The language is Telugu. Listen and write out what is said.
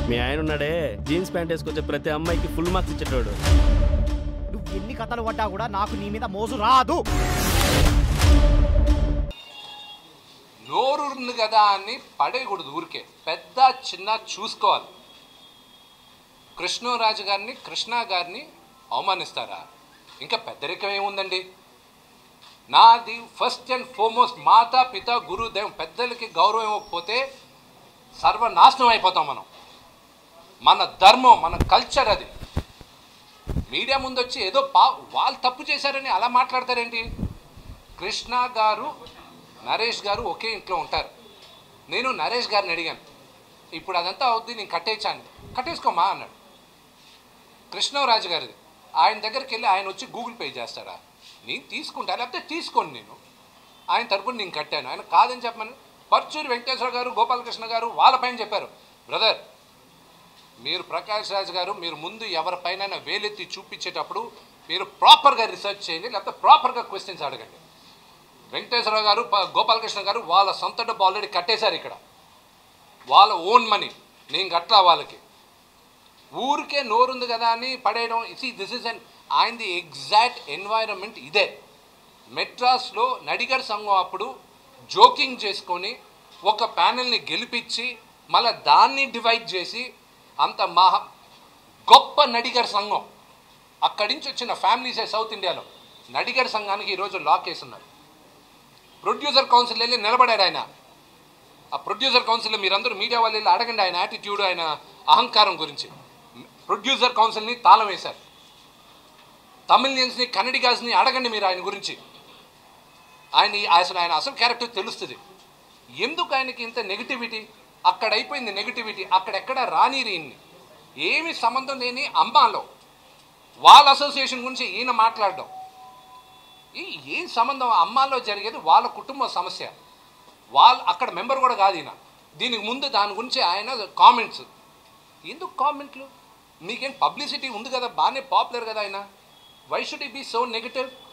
మీ ఆయన ఉన్నాడే జీన్స్ ప్యాంట్ వేసుకొచ్చే ప్రతి అమ్మాయికి ఫుల్ మార్క్స్ ఇచ్చేటోడు నువ్వు ఎన్ని కథలు పడ్డా కూడా నాకు నీ మీద మోజు రాదు నోరుంది కదా అని పడేయకూడదు ఊరికే పెద్ద చిన్న చూసుకోవాలి కృష్ణరాజు గారిని కృష్ణ గారిని అవమానిస్తారా ఇంకా పెద్దరికం ఏముందండి నాది ఫస్ట్ అండ్ ఫార్మోస్ట్ మాతా పిత గురుదేవం పెద్దలకి గౌరవం ఇవ్వకపోతే సర్వనాశనం అయిపోతాం మనం మన ధర్మం మన కల్చర్ అది మీడియా ముందు వచ్చి ఏదో పా వాళ్ళు తప్పు చేశారని అలా మాట్లాడతారేంటి కృష్ణ గారు నరేష్ గారు ఒకే ఇంట్లో ఉంటారు నేను నరేష్ గారిని అడిగాను ఇప్పుడు అదంతా అవుద్ది నేను కట్టేయచ్చాను కట్టేసుకోమా అన్నాడు కృష్ణరాజు గారిది ఆయన దగ్గరికి వెళ్ళి ఆయన వచ్చి గూగుల్ పే చేస్తాడా నేను తీసుకుంటా లేకపోతే తీసుకోండి నేను ఆయన తరపున నేను కట్టాను ఆయన కాదని చెప్పమని పర్చూరి వెంకటేశ్వర గారు గోపాలకృష్ణ గారు వాళ్ళపైన చెప్పారు బ్రదర్ మీరు ప్రకాష్ రాజ్ గారు మీరు ముందు ఎవరిపైన వేలెత్తి చూపించేటప్పుడు మీరు ప్రాపర్గా రీసెర్చ్ చేయండి లేకపోతే ప్రాపర్గా క్వశ్చన్స్ అడగండి వెంకటేశ్వర గారు ప- గోపాలకృష్ణ గారు వాళ్ళ సొంత డబ్బు ఆల్రెడీ కట్టేశారు ఇక్కడ వాళ్ళ ఓన్ మనీ నేను కట్టా వాళ్ళకి ఊరికే నోరుంది కదా అని పడేయడం సి దిస్ ఇస్ అన్ ఆయనది ఎగ్జాక్ట్ ఎన్వైరన్మెంట్ ఇదే మెడ్రాస్లో నడిగర్ సంఘం అప్పుడు జోకింగ్ చేసుకొని ఒక ప్యానెల్ని గెలిపించి మళ్ళీ దాన్ని డివైడ్ చేసి అంత మహా గొప్ప నడిగర్ సంఘం అక్కడి నుంచి వచ్చిన ఫ్యామిలీసే సౌత్ ఇండియాలో నడిగర్ సంఘానికి ఈరోజు లాక్ వేస్తున్నారు ప్రొడ్యూసర్ కౌన్సిల్ వెళ్ళి నిలబడాడు ఆయన ఆ ప్రొడ్యూసర్ కౌన్సిల్లో మీరందరూ మీడియా వాళ్ళు వెళ్ళి అడగండి ఆయన యాటిట్యూడ్ ఆయన అహంకారం గురించి ప్రొడ్యూసర్ కౌన్సిల్ని తాళం వేశారు తమిళియన్స్ని కన్నడిగాస్ని అడగండి మీరు ఆయన గురించి ఆయన ఈ- అసలు ఆయన అసలు క్యారెక్టర్ తెలుస్తుంది ఎందుకు ఆయనకి ఇంత నెగిటివిటీ అక్కడ అయిపోయింది నెగిటివిటీ అక్కడెక్కడ రానిరి ఈయన్ని ఏమి సంబంధం లేని అమ్మాలో వాళ్ళ అసోసియేషన్ గురించి ఈయన మాట్లాడడం ఈ ఏం సంబంధం అమ్మాలో జరిగేది వాళ్ళ కుటుంబ సమస్య వాళ్ళ అక్కడ మెంబర్ కూడా కాదు ఈయన దీనికి ముందు దాని గురించి ఆయన కామెంట్స్ ఎందుకు కామెంట్లు మీకేం పబ్లిసిటీ ఉంది కదా బాగానే పాపులర్ కదా ఆయన వై షుడ్ ఈ బీ సో నెగిటివ్